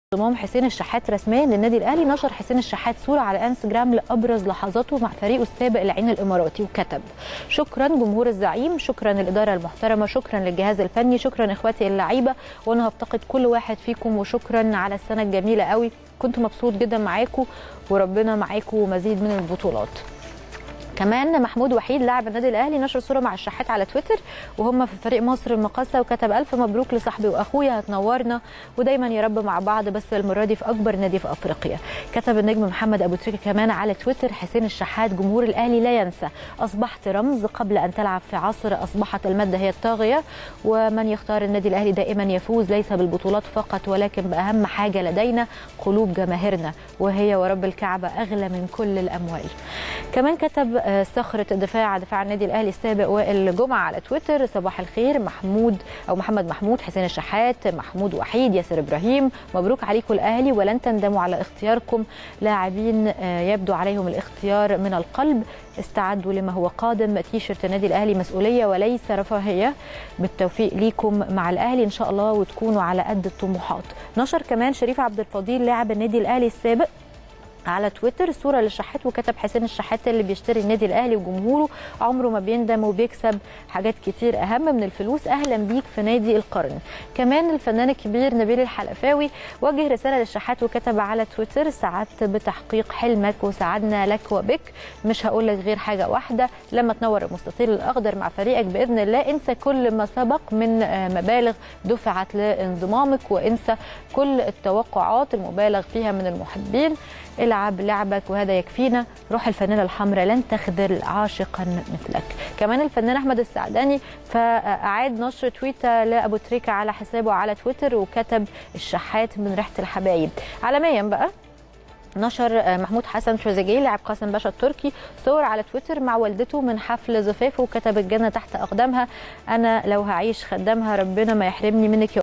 انضمام حسين الشحات رسميا للنادي الاهلي نشر حسين الشحات صوره على انستجرام لابرز لحظاته مع فريقه السابق العين الاماراتي وكتب شكرا جمهور الزعيم شكرا الاداره المحترمه شكرا للجهاز الفني شكرا اخواتي اللعيبه وانا هفتقد كل واحد فيكم وشكرا على السنه الجميله قوي كنت مبسوط جدا معاكم وربنا معاكم ومزيد من البطولات كمان محمود وحيد لاعب النادي الاهلي نشر صوره مع الشحات على تويتر وهم في فريق مصر المقاصه وكتب الف مبروك لصاحبي واخويا هتنورنا ودايما يا رب مع بعض بس المره دي في اكبر نادي في افريقيا كتب النجم محمد ابو تريكه كمان على تويتر حسين الشحات جمهور الاهلي لا ينسى اصبحت رمز قبل ان تلعب في عصر اصبحت الماده هي الطاغيه ومن يختار النادي الاهلي دائما يفوز ليس بالبطولات فقط ولكن باهم حاجه لدينا قلوب جماهيرنا وهي ورب الكعبه اغلى من كل الاموال كمان كتب صخرة الدفاع دفاع النادي الاهلي السابق وائل جمعه على تويتر صباح الخير محمود او محمد محمود حسين الشحات محمود وحيد ياسر ابراهيم مبروك عليكم الاهلي ولن تندموا على اختياركم لاعبين يبدو عليهم الاختيار من القلب استعدوا لما هو قادم تيشرت النادي الاهلي مسؤوليه وليس رفاهيه بالتوفيق ليكم مع الاهلي ان شاء الله وتكونوا على قد الطموحات نشر كمان شريف عبد الفضيل لاعب النادي الاهلي السابق على تويتر صوره للشحات وكتب حسين الشحات اللي بيشتري النادي الاهلي وجمهوره عمره ما بيندم وبيكسب حاجات كتير اهم من الفلوس اهلا بيك في نادي القرن كمان الفنان الكبير نبيل الحلفاوي وجه رساله للشحات وكتب على تويتر سعدت بتحقيق حلمك وسعدنا لك وبك مش هقول لك غير حاجه واحده لما تنور المستطيل الاخضر مع فريقك باذن الله انسى كل ما سبق من مبالغ دفعت لانضمامك وانسى كل التوقعات المبالغ فيها من المحبين العب لعبك وهذا يكفينا روح الفانله الحمراء لن تخذل عاشقا مثلك كمان الفنان احمد السعداني فاعاد نشر تويته لابو تريكه على حسابه على تويتر وكتب الشحات من ريحه الحبايب عالميا بقى نشر محمود حسن تريزيجيه لاعب قاسم باشا التركي صور على تويتر مع والدته من حفل زفافه وكتب الجنه تحت اقدامها انا لو هعيش خدامها ربنا ما يحرمني منك يا